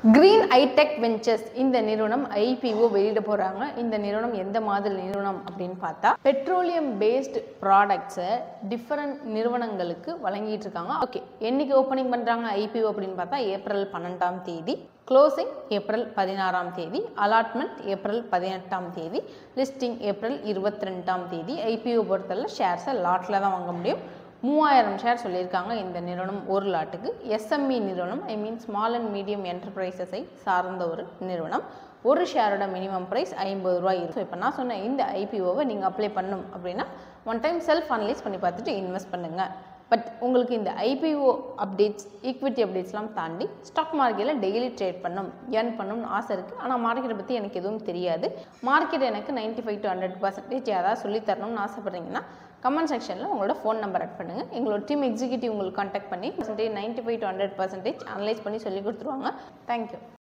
green ஐடெக் ventures இந்த நிறுவனம் IPO வெளியிட போகிறாங்க இந்த நிறுவனம் எந்த மாதிரி நிறுவனம் அப்படின்னு பார்த்தா பெட்ரோலியம் பேஸ்டு ப்ராடக்ட்ஸை டிஃபரண்ட் நிறுவனங்களுக்கு வழங்கிட்டு இருக்காங்க ஓகே என்னைக்கு ஓப்பனிங் பண்ணுறாங்க ஐபிஓ அப்படின்னு பார்த்தா ஏப்ரல் பன்னெண்டாம் தேதி க்ளோசிங் ஏப்ரல் பதினாறாம் தேதி அலாட்மெண்ட் ஏப்ரல் பதினெட்டாம் தேதி லிஸ்டிங் ஏப்ரல் இருபத்தி ரெண்டாம் தேதி ஐபிஓ பொறுத்தவரை ஷேர்ஸை லாட்டில் தான் வாங்க முடியும் மூவாயிரம் ஷேர் சொல்லியிருக்காங்க இந்த நிறுவனம் ஒரு லாட்டுக்கு எஸ்எம்இ நிறுவனம் I mean small and medium என்டர்பிரைசஸை சார்ந்த ஒரு நிறுவனம் ஒரு ஷேரோட மினிமம் ப்ரைஸ் ஐம்பது ரூபாய் இருக்கும் இப்போ நான் சொன்ன இந்த ஐபிஓவை நீங்கள் அப்ளை பண்ணும் அப்படின்னா ஒன் டைம் செல்ஃப் அனலைஸ் பண்ணி பார்த்துட்டு இன்வெஸ்ட் பண்ணுங்கள் பட் உங்களுக்கு இந்த ஐபிஓ அப்டேட்ஸ் ஈக்விட்டி அப்டேட்ஸ்லாம் தாண்டி ஸ்டாக் மார்க்கெட்டில் டெய்லி ட்ரேட் பண்ணும் ஏர்ன் பண்ணணும்னு ஆசை இருக்குது ஆனால் மார்க்கெட்டை பற்றி எனக்கு எதுவும் தெரியாது மார்க்கெட் எனக்கு 95 ஃபைவ் டு ஹண்ட்ரட் பர்சன்டேஜ் யாராவது சொல்லித் தரணும்னு ஆசைப்பட்றீங்கன்னா கமெண்ட் செக்ஷனில் உங்களோட ஃபோன் நம்பர் ஆட் பண்ணுங்கள் எங்களோட டீம் எக்ஸிக்யூட்டிவ் உங்களுக்கு காண்டாக்ட் பண்ணி percentage ninety five to hundred percentage analyse பண்ணி சொல்லி கொடுத்துருவாங்க தேங்க்யூ